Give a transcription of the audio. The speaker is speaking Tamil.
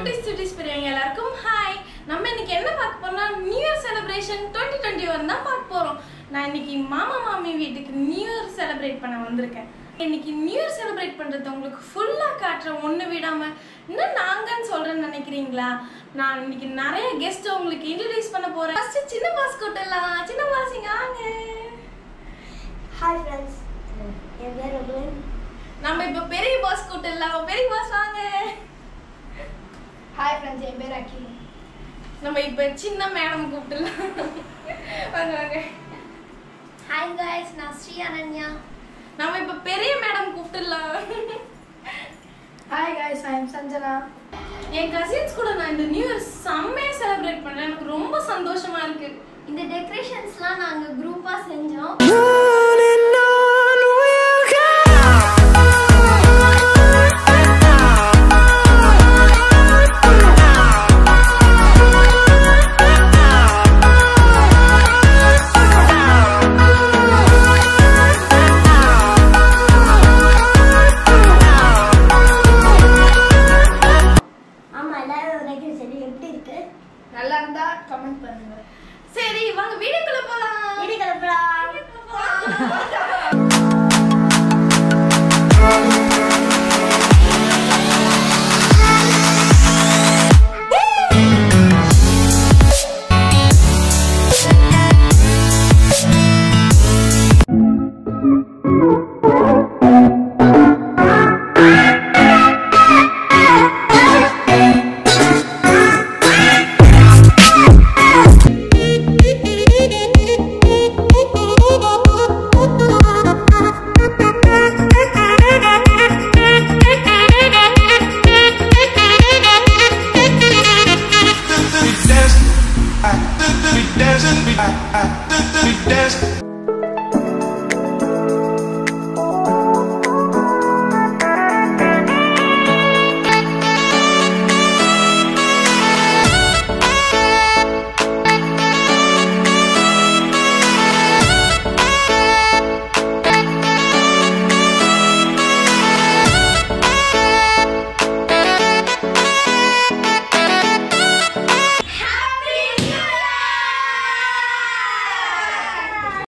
குட்டிஸ் சுட்டிஸ் பெரியவங்க எல்லாருக்கும் ஹாய் நம்ம இன்னைக்கு என்ன பார்க்க போறோம்னா new year celebration twenty twenty one தான் பார்க்க போறோம் நான் இன்னைக்கு மாமா மாமி வீட்டுக்கு நியூ இயர் செலிப்ரேட் பண்ண வந்திருக்கேன் இன்னைக்கு நியூ இயர் செலிப்ரேட் பண்றது உங்களுக்கு ஃபுல்லா காட்டுறேன் ஒண்ணு விடாம இன்னும் நாங்கன்னு சொல்றேன்னு நினைக்கிறீங்களா நான் இன்னைக்கு நிறைய கெஸ்ட் உங்களுக்கு இன்ட்ரடியூஸ் பண்ண போறேன் ஃபர்ஸ்ட் சின்ன பாஸ் கூட்டலாம் சின்ன பாசிங்க வாங்க ஹாய் ஃப்ரெண்ட்ஸ் என் பேர் ரகுலன் நம்ம இப்ப பெரிய பாஸ் கூட்டலாம் பெரிய பாஸ் வாங்க ஹாய் ஃப்ரெண்ட்ஸ் என் பேர் அகில் நம்ம இப்ப சின்ன மேடம் கூப்பிடலாம் வாங்க வாங்க ஹாய் காய்ஸ் நான் ஸ்ரீ அனன்யா நம்ம இப்ப பெரிய மேடம் கூப்பிடலாம் hi guys I am Sanjana என் கசின்ஸ் கூட நான் இந்த நியூ இயர் செம்மையா செலிப்ரேட் பண்றேன் எனக்கு ரொம்ப சந்தோஷமா இருக்கு இந்த டெக்கரேஷன்ஸ்லாம் நாங்க குரூப்பா செஞ்சோம் ஆமா எல்லாரும் டெக்கரேஷன் எப்படி இருக்கு நல்லா இருந்தா கமெண்ட் பண்ணுங்க சரி வாங்க வீடியோக்குள்ள போலாம் வீடு கிளம்பலாம் வீடியோக்குள்ள போலாம்.